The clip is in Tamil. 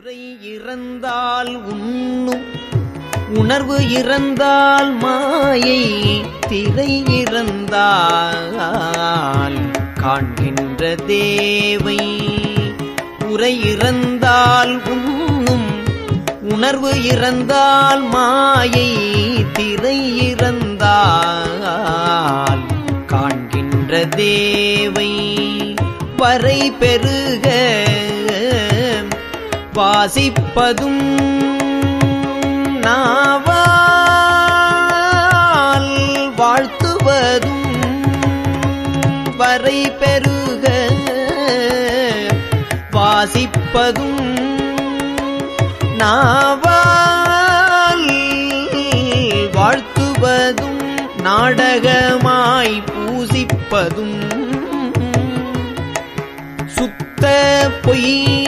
உரை இறந்தால் உண்ணும் உணர்வு இறந்தால் மாயை திரை இறந்தால் காண்கின்ற தேவை உரை இறந்தால் உண்ணும் உணர்வு இறந்தால் மாயை திரை இறந்தால் காண்கின்ற தேவை வரை பெருக வாசிப்பதும் நாவால் வாழ்த்துவதும் வரை பெருக வாசிப்பதும் நாவால் வாழ்த்துவதும் நாடகமாய் பூசிப்பதும் சுத்த பொய்